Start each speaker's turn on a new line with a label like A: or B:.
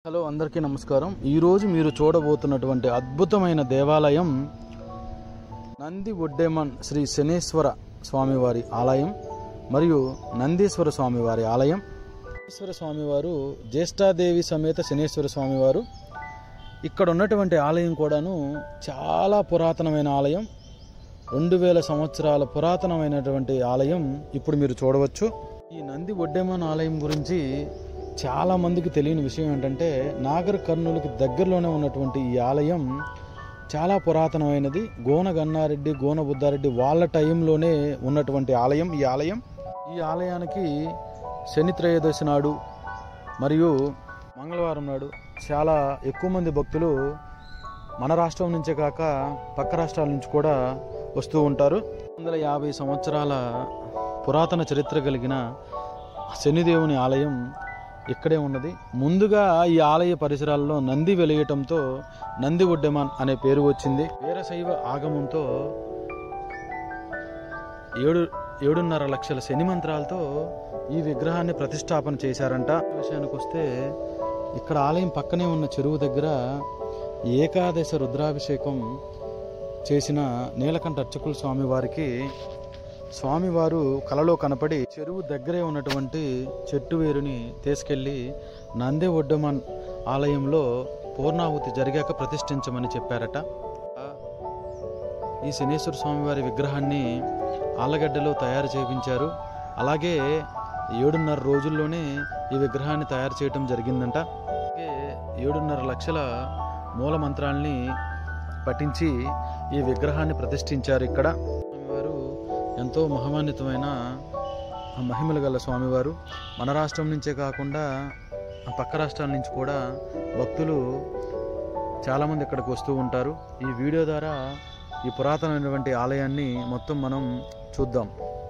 A: hello అందరికీ నమస్కారం ఈరోజు మీరు చూడబోతున్నటువంటి అద్భుతమైన దేవాలయం నంది ఒడ్డేమన్ శ్రీ శనేశ్వర స్వామివారి ఆలయం మరియు నందీశ్వర స్వామివారి ఆలయం శనేశ్వర స్వామివారు జ్యేష్ఠాదేవి సమేత శనేశ్వర స్వామివారు ఇక్కడ ఉన్నటువంటి ఆలయం కూడాను చాలా పురాతనమైన ఆలయం రెండు వేల సంవత్సరాల పురాతనమైనటువంటి ఆలయం ఇప్పుడు మీరు చూడవచ్చు ఈ నంది ఒడ్డెమన్ ఆలయం గురించి చాలా మందికి తెలియని విషయం ఏంటంటే నాగర్ కర్నూలుకి దగ్గరలోనే ఉన్నటువంటి ఈ ఆలయం చాలా పురాతనమైనది గోన గన్నారెడ్డి గోన బుద్ధారెడ్డి వాళ్ళ టైంలోనే ఉన్నటువంటి ఆలయం ఈ ఆలయం ఈ ఆలయానికి శని త్రయోదశి నాడు మరియు మంగళవారం నాడు చాలా ఎక్కువ మంది భక్తులు మన రాష్ట్రం నుంచే కాక పక్క రాష్ట్రాల నుంచి కూడా వస్తూ ఉంటారు వందల యాభై సంవత్సరాల పురాతన చరిత్ర కలిగిన శనిదేవుని ఆలయం ఇక్కడే ఉన్నది ముందుగా ఈ ఆలయ పరిసరాల్లో నంది వెలియటంతో నంది ఒడ్డెమాన్ అనే పేరు వచ్చింది వీరశైవ ఆగమంతో ఏడు ఏడున్నర లక్షల శని మంత్రాలతో ఈ విగ్రహాన్ని ప్రతిష్టాపన చేశారంట విషయానికి వస్తే ఇక్కడ ఆలయం పక్కనే ఉన్న చెరువు దగ్గర ఏకాదశ రుద్రాభిషేకం చేసిన నీలకంఠ అర్చకుల స్వామి వారికి స్వామివారు కలలో కనపడి చెరువు దగ్గరే ఉన్నటువంటి చెట్టు వేరుని తీసుకెళ్లి నందే ఒడ్డమన్ ఆలయంలో పూర్ణాహుతి జరిగాక ప్రతిష్ఠించమని చెప్పారట ఈ శనేశ్వర స్వామివారి విగ్రహాన్ని ఆలగడ్డలో తయారు చేయించారు అలాగే ఏడున్నర రోజుల్లోనే ఈ విగ్రహాన్ని తయారు చేయటం జరిగిందంట అలాగే ఏడున్నర లక్షల మూల మంత్రాల్ని పఠించి ఈ విగ్రహాన్ని ప్రతిష్ఠించారు ఇక్కడ స్వామివారు ఎంతో మహమాన్వితమైన ఆ మహిమలు గల స్వామివారు మన రాష్ట్రం నుంచే కాకుండా ఆ పక్క రాష్ట్రాల నుంచి కూడా భక్తులు చాలామంది ఇక్కడికి వస్తూ ఉంటారు ఈ వీడియో ద్వారా ఈ పురాతనమైనటువంటి ఆలయాన్ని మొత్తం మనం చూద్దాం